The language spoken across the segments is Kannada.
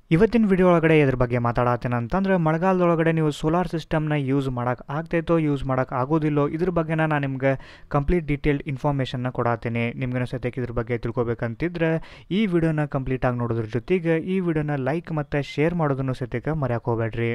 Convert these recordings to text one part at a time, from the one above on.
ಇವತ್ತಿನ ವಿಡಿಯೋ ಒಳಗಡೆ ಇದ್ರ ಬಗ್ಗೆ ಮಾತಾಡತ್ತೇನೆ ಅಂತಂದ್ರೆ ಮಳೆಗಾಲದೊಳಗಡೆ ನೀವು ಸೋಲಾರ್ ಸಿಸ್ಟಮ್ನ ಯೂಸ್ ಮಾಡೋಕೆ ಆಗ್ತೈತೋ ಯೂಸ್ ಮಾಡೋಕೆ ಆಗೋದಿಲ್ಲೋ ಇದ್ರ ಬಗ್ಗೆ ನಾನು ನಿಮ್ಗೆ ಕಂಪ್ಲೀಟ್ ಡೀಟೇಲ್ಡ್ ಇನ್ಫಾರ್ಮೇಷನ್ನ ಕೊಡತ್ತೀನಿ ನಿಮ್ಗೆ ಸದ್ಯಕ್ಕೆ ಇದ್ರ ಬಗ್ಗೆ ತಿಳ್ಕೊಬೇಕಂತಿದ್ರೆ ಈ ವಿಡಿಯೋನ ಕಂಪ್ಲೀಟಾಗಿ ನೋಡೋದ್ರ ಜೊತೆಗೆ ಈ ವಿಡಿಯೋನ ಲೈಕ್ ಮತ್ತು ಶೇರ್ ಮಾಡೋದನ್ನು ಸದ್ಯಕ್ಕೆ ಮರೆಯೋಕೆ ಹೋಗ್ಬೇಡ್ರಿ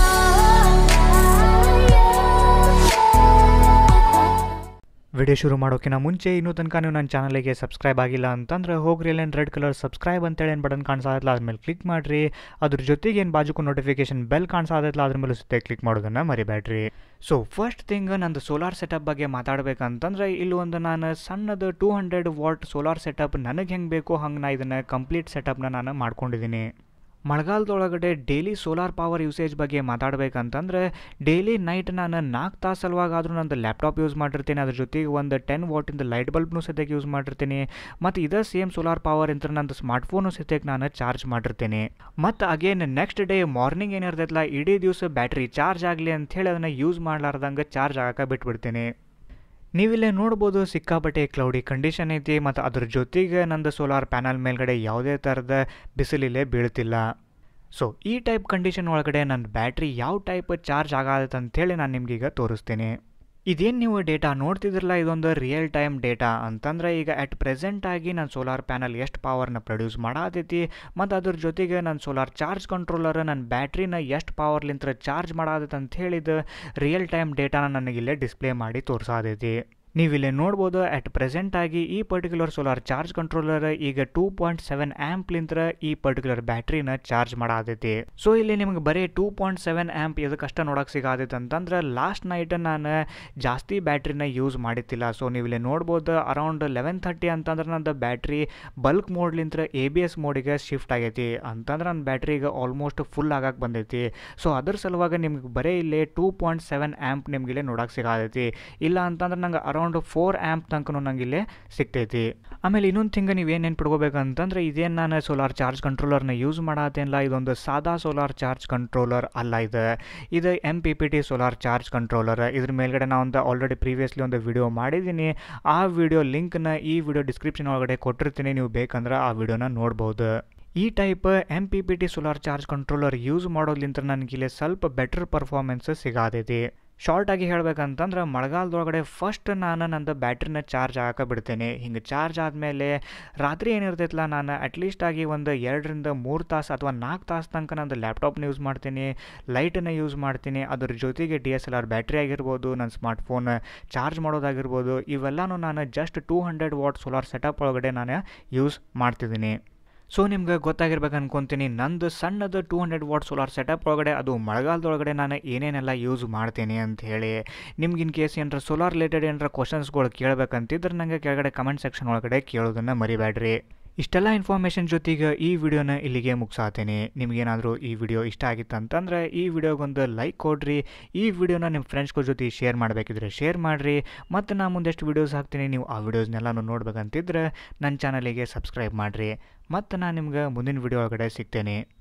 ವಿಡಿಯೋ ಶುರು ಮಾಡೋಕ್ಕಿಂತ ಮುಂಚೆ ಇನ್ನೂ ತನಕ ನೀವು ನನ್ನ ಚಾನಲಿಗೆ ಸಬ್ಸ್ಕ್ರೈಬ್ ಆಗಿಲ್ಲ ಅಂತಂದ್ರೆ ಹೋಗ್ರಿ ಅಲ್ಲೇನು ರೆಡ್ ಕಲರ್ ಸಬ್ಸ್ಕ್ರೈಬ್ ಅಂತೇಳಿ ಏನು ಬಟನ್ ಕಾಣಿಸೋದಿಲ್ಲ ಅದ್ಮೇಲೆ ಕ್ಲಿಕ್ ಮಾಡಿರಿ ಅದ್ರ ಜೊತೆಗೆ ಏನು ಬಾಜುಕು ನೋಟಿಫಿಕೇಶನ್ ಬೆಲ್ ಕಾಣಿಸೋದಿಲ್ಲ ಅದ್ರ ಮೇಲೆ ಸುತ್ತ ಕ್ಲಿಕ್ ಮಾಡೋದನ್ನು ಮರಿಬೇಡ್ರಿ ಸೊ ಫಸ್ಟ್ ಥಿಂಗ್ ನಂದು ಸೋಲಾರ್ ಸೆಟಪ್ ಬಗ್ಗೆ ಮಾತಾಡ್ಬೇಕಂತಂದ್ರೆ ಇಲ್ಲಿ ಒಂದು ನಾನು ಸಣ್ಣದು two hundred watt solar setup ನನಗೆ ಹೆಂಗೆ ಬೇಕೋ ಹಂಗೆ ನಾ ಇದನ್ನು ಕಂಪ್ಲೀಟ್ ಸೆಟಪ್ನ ನಾನು ಮಾಡ್ಕೊಂಡಿದ್ದೀನಿ ಮಳೆಗಾಲದೊಳಗಡೆ ಡೈಲಿ ಸೋಲಾರ್ ಪವರ್ ಯೂಸೇಜ್ ಬಗ್ಗೆ ಮಾತಾಡ್ಬೇಕಂತಂದ್ರೆ ಡೈಲಿ ನೈಟ್ ನಾನು ನಾಲ್ಕು ತಾಸು ಸಲುವಾಗಾದರೂ ನಂದು ಲ್ಯಾಪ್ಟಾಪ್ ಯೂಸ್ ಮಾಡಿರ್ತೀನಿ ಅದ್ರ ಜೊತೆಗೆ ಒಂದು ಟೆನ್ ವಾಟಿಂದ ಲೈಟ್ ಬಲ್ಬ್ನು ಸದ್ಯಕ್ಕೆ ಯೂಸ್ ಮಾಡಿರ್ತೀನಿ ಮತ್ತು ಇದೇ ಸೇಮ್ ಸೋಲಾರ್ ಪವರ್ ಅಂತ ನಂದು ಸ್ಮಾರ್ಟ್ಫೋನು ಸದ್ಯಕ್ಕೆ ನಾನು ಚಾರ್ಜ್ ಮಾಡಿರ್ತೀನಿ ಮತ್ತು ಅಗೇನ್ ನೆಕ್ಸ್ಟ್ ಡೇ ಮಾರ್ನಿಂಗ್ ಏನಿರ್ತೈತಲ್ಲ ಇಡೀ ದಿವಸ ಬ್ಯಾಟ್ರಿ ಚಾರ್ಜ್ ಆಗಲಿ ಅಂಥೇಳಿ ಅದನ್ನು ಯೂಸ್ ಮಾಡ್ಲಾರ್ದಂಗೆ ಚಾರ್ಜ್ ಆಗಕ್ಕೆ ಬಿಟ್ಬಿಡ್ತೀನಿ ನೀವಿಲ್ಲೇ ನೋಡ್ಬೋದು ಸಿಕ್ಕಾಪಟ್ಟೆ ಕ್ಲೌಡಿ ಕಂಡೀಷನ್ ಐತಿ ಮತ್ತು ಅದ್ರ ಜೊತೆಗೆ ನಂದು ಸೋಲಾರ್ ಪ್ಯಾನಲ್ ಮೇಲ್ಗಡೆ ಯಾವುದೇ ಥರದ ಬಿಸಿಲಿಲ್ಲೇ ಬೀಳ್ತಿಲ್ಲ ಸೊ ಈ ಟೈಪ್ ಕಂಡೀಷನ್ ಒಳಗಡೆ ನನ್ನ ಬ್ಯಾಟ್ರಿ ಯಾವ ಟೈಪ್ ಚಾರ್ಜ್ ಆಗತ್ತೆ ಅಂಥೇಳಿ ನಾನು ನಿಮ್ಗೀಗ ತೋರಿಸ್ತೀನಿ ಇದೇನು ನೀವು ಡೇಟಾ ನೋಡ್ತಿದ್ರಲ್ಲ ಇದೊಂದು ರಿಯಲ್ ಟೈಮ್ ಡೇಟಾ ಅಂತಂದ್ರೆ ಈಗ ಅಟ್ ಪ್ರೆಸೆಂಟ್ ಆಗಿ ನನ್ನ ಸೋಲಾರ್ ಪ್ಯಾನಲ್ ಎಷ್ಟು ಪವರ್ನ ಪ್ರೊಡ್ಯೂಸ್ ಮಾಡತೈತಿ ಮತ್ತು ಅದ್ರ ಜೊತೆಗೆ ನನ್ನ ಸೋಲಾರ್ ಚಾರ್ಜ್ ಕಂಟ್ರೋಲರ್ ನನ್ನ ಬ್ಯಾಟ್ರಿನ ಎಷ್ಟು ಪವರ್ಲಿಂತ್ರ ಚಾರ್ಜ್ ಮಾಡಾದೈತೆ ಅಂತ ಹೇಳಿದ ರಿಯಲ್ ಟೈಮ್ ಡೇಟಾನ ನನಗಿಲ್ಲೇ ಡಿಸ್ಪ್ಲೇ ಮಾಡಿ ತೋರಿಸಾದೈತಿ ನೀವಿಲ್ಲಿ ನೋಡ್ಬೋದು ಅಟ್ ಪ್ರೆಸೆಂಟ್ ಆಗಿ ಈ ಪರ್ಟಿಕ್ಯುಲರ್ ಸೋಲಾರ್ ಚಾರ್ಜ್ ಕಂಟ್ರೋಲರ್ ಈಗ ಟೂ ಪಾಯಿಂಟ್ ಸೆವೆನ್ ಆ್ಯಂಪ್ಲಿಂತ್ರ ಈ ಪರ್ಟಿಕ್ಯುಲರ್ ಬ್ಯಾಟ್ರಿನ ಚಾರ್ಜ್ ಮಾಡಾದೈತಿ ಸೊ ಇಲ್ಲಿ ನಿಮ್ಗೆ ಬರೀ ಟೂ ಪಾಯಿಂಟ್ ಸೆವೆನ್ ಆ್ಯಂಪ್ ಇದಕ್ಕಷ್ಟ ನೋಡೋಕೆ ಸಿಗಾದೈತೆ ಅಂತಂದ್ರೆ ಲಾಸ್ಟ್ ನೈಟ್ ನಾನು ಜಾಸ್ತಿ ಬ್ಯಾಟ್ರಿನ ಯೂಸ್ ಮಾಡಿತ್ತಿಲ್ಲ ಸೊ ನೀವು ಇಲ್ಲಿ ನೋಡ್ಬೋದು ಅರೌಂಡ್ ಲೆವೆನ್ ಥರ್ಟಿ ಅಂತಂದ್ರೆ ನಂದು ಬ್ಯಾಟ್ರಿ ಬಲ್ಕ್ ಮೋಡ್ಲಿಂತ್ರ ಎ ಬಿ ಎಸ್ ಮೋಡಿಗೆ ಶಿಫ್ಟ್ ಆಗೈತಿ ಅಂತಂದ್ರೆ ನನ್ನ ಬ್ಯಾಟ್ರಿ ಈಗ ಆಲ್ಮೋಸ್ಟ್ ಫುಲ್ ಆಗಕ್ಕೆ ಬಂದೈತಿ ಸೊ ಅದ್ರ ಸಲುವಾಗಿ ನಿಮ್ಗೆ ಬರೀ ಇಲ್ಲಿ ಟೂ ಪಾಯಿಂಟ್ ಸೆವೆನ್ ಆ್ಯಂಪ್ ನಿಮ್ಗೆ ಇಲ್ಲಿ ನೋಡೋಕೆ ಸಿಗಾದೈತಿ ಇಲ್ಲ ಅಂತಂದ್ರೆ ನಂಗೆ ಅರೌಂಡ್ ಫೋರ್ ಆ್ಯಂಪ್ ತನಕ ನಂಗೆ ಇಲ್ಲೇ ಸಿಗ್ತೈತಿ ಆಮೇಲೆ ಇನ್ನೊಂದು ಥಿಂಗ್ ನೀವು ಏನೇನು ಪಡ್ಕೋಬೇಕಂತಂದ್ರೆ ಇದೇನು ನಾನು ಸೋಲಾರ್ ಚಾರ್ಜ್ ಕಂಟ್ರೋಲರ್ನ ಯೂಸ್ ಮಾಡತ್ತೇನಿಲ್ಲ ಇದೊಂದು ಸಾದಾ ಸೋಲಾರ್ ಚಾರ್ಜ್ ಕಂಟ್ರೋಲರ್ ಅಲ್ಲ ಇದು ಇದು M P P T solar charge controller ಇದ್ರ ಮೇಲ್ಗಡೆ ನಾನು ಒಂದು ಆಲ್ರೆಡಿ ಪ್ರೀವಿಯಸ್ಲಿ ಒಂದು ವಿಡಿಯೋ ಮಾಡಿದ್ದೀನಿ ಆ ವಿಡಿಯೋ ಲಿಂಕ್ನ ಈ ವಿಡಿಯೋ ಡಿಸ್ಕ್ರಿಪ್ಷನ್ ಒಳಗಡೆ ಕೊಟ್ಟಿರ್ತೀನಿ ನೀವು ಬೇಕಂದ್ರೆ ಆ ವಿಡಿಯೋನ ನೋಡ್ಬೋದು ಈ type M P P T solar charge controller use ಮಾಡೋದ್ಲಿಂತ ನನಗಿಲ್ಲಿ ಸ್ವಲ್ಪ ಬೆಟರ್ ಪರ್ಫಾರ್ಮೆನ್ಸ್ ಸಿಗಾದೈತಿ ಶಾರ್ಟಾಗಿ ಹೇಳ್ಬೇಕಂತಂದ್ರೆ ಮಳೆಗಾಲದೊಳಗಡೆ ಫಸ್ಟ್ ನಾನು ನಂದು ಬ್ಯಾಟ್ರಿನ ಚಾರ್ಜ್ ಹಾಕ ಬಿಡ್ತೇನೆ ಹಿಂಗೆ ಚಾರ್ಜ್ ಆದಮೇಲೆ ರಾತ್ರಿ ಏನಿರ್ತೈತಲ್ಲ ನಾನು ಅಟ್ಲೀಸ್ಟ್ ಆಗಿ ಒಂದು ಎರಡರಿಂದ ಮೂರು ತಾಸು ಅಥವಾ ನಾಲ್ಕು ತಾಸು ತನಕ ನಂದು ಲ್ಯಾಪ್ಟಾಪ್ನ ಯೂಸ್ ಮಾಡ್ತೀನಿ ಲೈಟನ್ನು ಯೂಸ್ ಮಾಡ್ತೀನಿ ಅದ್ರ ಜೊತೆಗೆ D S L R battery ಆಗಿರ್ಬೋದು ನನ್ನ ಸ್ಮಾರ್ಟ್ಫೋನ್ ಚಾರ್ಜ್ ಮಾಡೋದಾಗಿರ್ಬೋದು ಇವೆಲ್ಲನೂ ನಾನು just two hundred watt solar setup ಒಳಗಡೆ ನಾನು ಯೂಸ್ ಮಾಡ್ತಿದ್ದೀನಿ ಸೊ ನಿಮ್ಗೆ ಗೊತ್ತಾಗಿರ್ಬೇಕು ಅನ್ಕೊತೀನಿ ನಂದು ಸಣ್ಣದು two hundred watt solar setup ಒಳಗಡೆ ಅದು ಮಳೆಗಾಲದೊಳಗಡೆ ನಾನು ಏನೇನೆಲ್ಲ ಯೂಸ್ ಮಾಡ್ತೀನಿ ಅಂತ ಹೇಳಿ ನಿಮ್ಗೆ ಇನ್ ಕೇಸ್ ಏನಾರ ಸೋಲಾರ್ ರಿಲೇಟೆಡ್ ಏನಾರ ಕ್ವಶನ್ಸ್ಗಳು ಕೇಳಬೇಕಂತಿದ್ರೆ ನನಗೆ ಕೆಳಗಡೆ ಕಮೆಂಟ್ ಸೆಕ್ಷನ್ ಒಳಗಡೆ ಕೇಳೋದನ್ನು ಮರಿಬೇಡ್ರಿ ಇಷ್ಟೆಲ್ಲ ಇನ್ಫಾರ್ಮೇಷನ್ ಜೊತೆಗೆ ಈ ವಿಡಿಯೋನ ಇಲ್ಲಿಗೆ ಮುಗಿಸಾತೀನಿ ನಿಮಗೇನಾದರೂ ಈ ವಿಡಿಯೋ ಇಷ್ಟ ಆಗಿತ್ತು ಅಂತಂದ್ರೆ ಈ ವಿಡಿಯೋಗೊಂದು ಲೈಕ್ ಕೊಡ್ರಿ ಈ ವಿಡಿಯೋನ ನಿಮ್ಮ ಫ್ರೆಂಡ್ಸ್ಗಳ ಜೊತೆ ಶೇರ್ ಮಾಡಬೇಕಿದ್ರೆ ಶೇರ್ ಮಾಡಿರಿ ಮತ್ತು ನಾನು ಮುಂದೆಷ್ಟು ವೀಡಿಯೋಸ್ ಹಾಕ್ತೀನಿ ನೀವು ಆ ವಿಡಿಯೋಸ್ನೆಲ್ಲನೂ ನೋಡ್ಬೇಕಂತಿದ್ರೆ ನನ್ನ ಚಾನಲಿಗೆ ಸಬ್ಸ್ಕ್ರೈಬ್ ಮಾಡಿರಿ ಮತ್ತು ನಾನು ನಿಮ್ಗೆ ಮುಂದಿನ ವಿಡಿಯೋ ಒಳಗಡೆ ಸಿಗ್ತೇನೆ